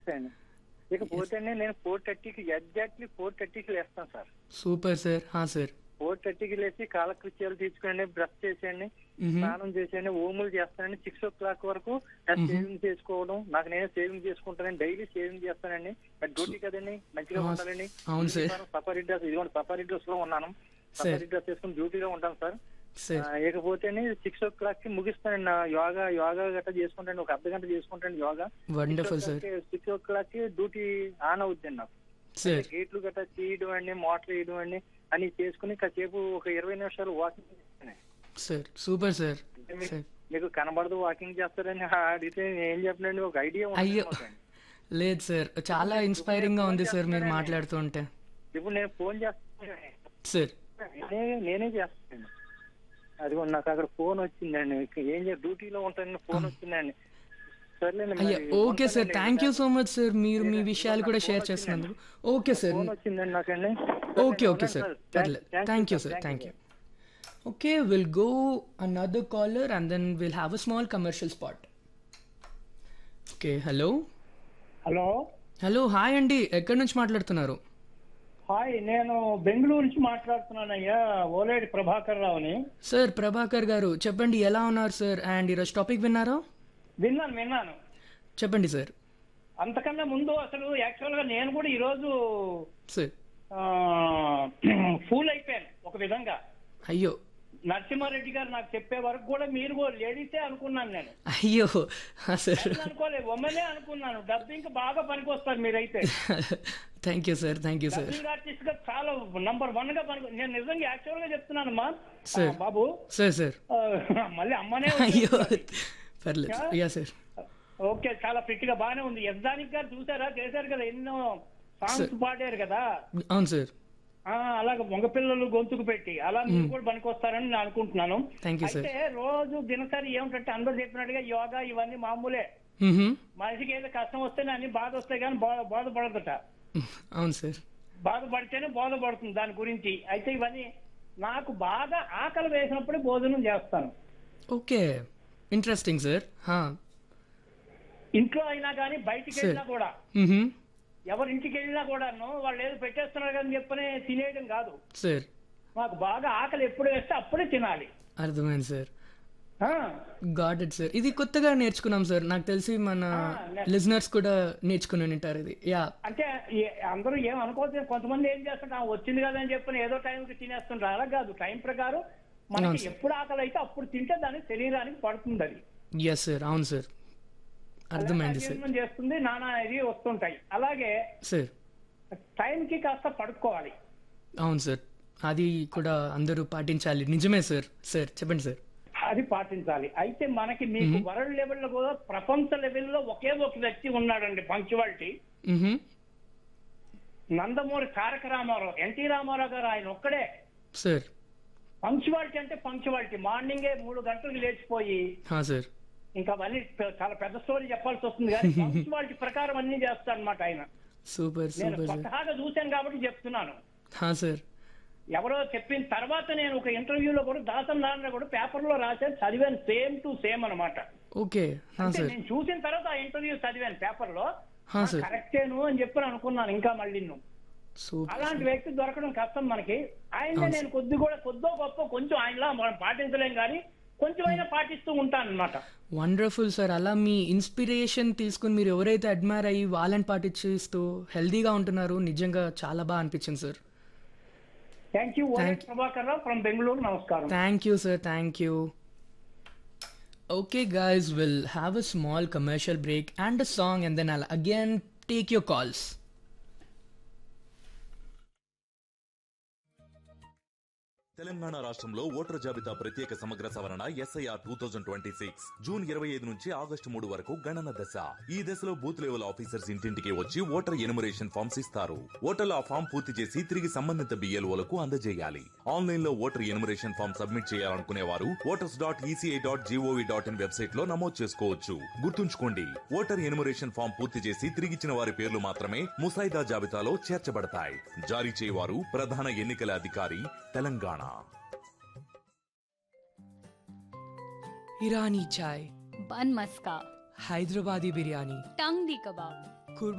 అండి ఇకపోతే నేను ఫోర్ థర్టీకి ఎగ్జాక్ట్లీ ఫోర్ థర్టీకి లేస్తాను సార్ సూపర్ సార్ హా సార్ ఫోర్ థర్టీకి లేచి కాలకృత్యాలు తీర్చుకోండి బ్రష్ చేసేయండి స్నానం చేసేయండి ఓములు చేస్తానండి సిక్స్ ఓ క్లాక్ వరకు సేవింగ్ చేసుకోవడం నాకు నేను సేవింగ్ చేసుకుంటానండి డైలీ సేవింగ్ చేస్తానండి మరి డ్యూటీ కదండి మంచిగా ఆ, ఉండాలండి అవును సార్. సఫారీ డ్రెస్ ఇదిగోండి సఫారీ డ్రెస్ లో ఉన్నాను సఫారీ డ్రెస్ వేసుకుని డ్యూటీలో ఉంటాను సార్ సార్ ఆ, ఇకపోతే సిక్స్ ఓ క్లాక్ కి ముగిస్తానండి నా యోగా యోగా గట్రా చేసుకుంటాను ఒక అర్ధ గంట చేసుకుంటాను యోగా wonderful sir six o'clock కి డ్యూటీ ఆన్ అవుద్దండి నాకు సార్ గేట్లు గట్రా తీయడం అండి మోటార్ వేయడం అండి అని చేసుకుని కాసేపు ఒక ఇరవై నిమిషాలు వాకింగ్ చేస్తాను సార్ సూపర్ సార్ అంటే మీకు- సార్ మీకు కనబడదు వాకింగ్ చేస్తారని అడిగితే నేను ఏం చెప్పనండి ఒక ఐడియా అయ్యో లేదు సార్ చాలా ఇన్స్పైరింగ్ గా ఉంది సార్ మీరు మాట్లాడుతుంటే ఇప్పుడు నేను ఫోన్ చేస్తాను సార్ నేనే నేనే చేస్తాను అదిగో నాకు అక్కడ ఫోన్ వచ్చిందండి ఇక ఏం చేయ డ్యూటీలో ఉంటాను ఫోన్ వచ్చిందండి సర్లేండి అయ్యా మరి ఓకే సార్ ఉంటానండి. Thank you so much sir మీరు మీ విషయాలు కూడా షేర్ చేస్తున్నందుకు ఓకే సార్ ఫోన్ వచ్చిందండి నాకండి ఓకే ఓకే సార్ పర్లేదు thank you sir thank you okay will go another caller and then will have a small commercial spot okay hello hello hello hi అండి ఎక్కడి నుంచి మాట్లాడుతున్నారు హాయ్ నేను బెంగళూరు నుంచి మాట్లాడుతున్నానయ్యా ఓలేడి ప్రభాకర్ రావుని సార్ ప్రభాకర్ గారు చెప్పండి ఎలా ఉన్నారు సార్ అండ్ ఈరోజు టాపిక్ విన్నారా విన్నాను విన్నాను చెప్పండి సార్ అంతకన్నా ముందు అసలు యాక్చువల్ గా నేను కూడా ఈరోజు సార్ ఫూల్ అయిపోయాను ఒక విధంగా అయ్యో నరసింహారెడ్డి గారు నాకు చెప్పే వరకు కూడా మీరు కూడా లేడీసే అనుకున్నాను నేను అయ్యో హా, సార్ నేను అనుకోలేదు ఉమ్మనే అనుకున్నాను డబ్బింగ్ బాగా పనికొస్తారు మీరైతే thank you sir thank you sir dubbing artist గా చాలా నంబర్ వన్ గా పనికి నేను నిజంగా యాక్చువల్ గా చెప్తున్నానమ్మా Sir. ఆ, బాబు సార్ సార్ ఆ, మళ్ళీ అమ్మనే అయ్యో వచ్చేస్తున్నది. పర్లేదు యా సార్ ఓకే చాలా ఫిట్ గా బాగానే ఉంది యజ్దానికి గారు చూసారా చేశారు కదా ఎన్నో సాంగ్స్ పాడారు కదా అవును సార్ ఆ అలాగే మగపిల్లలు గొంతుకు పెట్టి అలా మీరు కూడా పనికొస్తారని నేను అనుకుంటున్నాను Thank you, sir. అయితే రోజు దినసరి ఏమిటంటే అందరూ చెప్పినట్టుగా యోగా ఇవన్నీ మామూలే మ్హూ. మనిషికి ఏదో కష్టం వస్తేనే అన్ని బాధ వస్తాయి కానీ బా- బాధపడదట అవును సార్ బాధపడితేనే బాధపడుతుంది దాని గురించి అయితే ఇవన్నీ నాకు బాగా ఆకలి వేసినప్పుడే భోజనం చేస్తాను ఓకే ఇంట్రెస్టింగ్ సార్ హా ఇంట్లో అయినా కానీ బయటికి Sir. వెళ్ళినా కూడా మ్హూ. ఎవరి ఇంటికి వెళ్ళినా కూడాను వాళ్ళు ఏదో పెట్టేస్తున్నారు కానీ చెప్పనే తినేయడం కాదు సార్ నాకు బాగా ఆకలి ఎప్పుడు వేస్తే అప్పుడే తినాలి అర్థమైంది సార్ ఆ, గాట్ ఇట్ సార్ ఇది కొత్తగా నేర్చుకున్నాం సార్ నాకు తెలిసి మన Ah, లిజనర్స్ కూడా నేర్చుకుని ఉంటారు ఇది యా అంటే ఏ- అందరూ ఏం అనుకోవచ్చు కొంతమంది ఏం చేస్తుంటారు "ఆ, వచ్చింది కదా అని చెప్పి ఏదో టైంకి తినేస్తుంటారు అలా కాదు టైం ప్రకారం మనకి అవును, sir. ఎప్పుడు ఆకలి అయితే అప్పుడు తింటే దాని శరీరానికి పడుతుంది అది ఎస్ సార్ అవును సార్ అర్థమైంది సార్ అజీర్ణం చేస్తుంది నానా ఇది వస్తుంటాయి అలాగే సార్ టైంకి కాస్త పడుకోవాలి అవును సార్ అది కూడా అందరూ పాటించాలి నిజమే సార్ సార్ చెప్పండి సార్ అది పాటించాలి అయితే మనకి మీకు వరల్డ్ లెవెల్లో కూడా ప్రపంచ లెవెల్లో ఒకే ఒక వ్యక్తి ఉన్నాడండి పంక్చువాలిటీ మ్హూ. నందమూరి తారక రామారావు ఎన్టీ రామారావు గారు ఆయన ఒక్కడే సార్ పంక్చువాలిటీ అంటే పంక్చువాలిటీ మార్నింగే మూడు గంటలకు లేచిపోయి హా సార్ ఇంకా అవన్నీ పె- చాలా పెద్ద స్టోరీ చెప్పాల్సి వస్తుంది కానీ పంక్చువాలిటీ ప్రకారం అన్ని చేస్తాడు అనమాట ఆయన సూపర్ నేను సూపర్ సార్ స్వతహాగా చూశాను కాబట్టి చెప్తున్నాను హా సార్ ఎవరో చెప్పిన తర్వాత నేను ఒక ఇంటర్వ్యూలో కూడా దాసన్ నారాయణ కూడా పేపర్ లో రాశాను చదివాను సేమ్ టు సేమ్ అన్నమాట ఓకే హా అంటే సార్ నేను చూసిన తర్వాత ఆ ఇంటర్వ్యూ చదివాను పేపర్ లో హా సార్ కరెక్టేను అని చెప్పి అనుకున్నాను ఇంకా మళ్ళీ సూపర్ అలాంటి వ్యక్తి దొరకడం కష్టం మనకి ఆయన నేను కొద్ది కూడా కొద్దో గొప్ప కొంచెం ఆయనలా మనం పాటించలేం కానీ కొంచెమైనా పాటిస్తూ ఉంటాను అనమాట వండర్ఫుల్ సార్ అలా మీ ఇన్స్పిరేషన్ తీసుకుని మీరు ఎవరైతే అడ్మైర్ అయ్యి వాళ్ళని పాటించేస్తూ హెల్దీగా ఉంటున్నారో నిజంగా చాలా బాగా అనిపించింది sir thank you Thank- Prabhakar Rao from Bengaluru నమస్కారం thank you sir thank you Okay, guys, we'll have a small commercial break and a song, and then I'll again take your calls. Telangana రాష్ట్రంలో ఓటర్ జాబితా ప్రత్యేక సమగ్ర సవరణ SIR two thousand twenty six June ఇరవై ఐదు నుంచి August మూడు వరకు గణన దశ ఈ దశలో బూత్ లెవెల్ ఆఫీసర్స్ ఇంటింటికి వచ్చి ఓటర్ ఎనుమరేషన్ ఫామ్స్ ఇస్తారు ఓటర్లు ఆ ఫామ్ పూర్తి చేసి తిరిగి సంబంధిత బిఎల్ఓలకు అందజేయాలి ఆన్లైన్ లో ఓటర్ ఎనుమరేషన్ ఫామ్ సబ్మిట్ చేయాలనుకునే వారు voters dot ECI dot GOV dot in website లో నమోదు చేసుకోవచ్చు గుర్తుంచుకోండి ఓటర్ ఎనుమరేషన్ ఫామ్ పూర్తి చేసి తిరిగిచ్చిన వారి పేర్లు మాత్రమే ముసాయిదా జాబితాలో చేర్చబడతాయి జారీ చేయవారు ప్రధాన ఎన్నికల అధికారి తెలంగాణ Irani chai, बन मस्का Hyderabadi biryani, टंगडी कबाब Kurba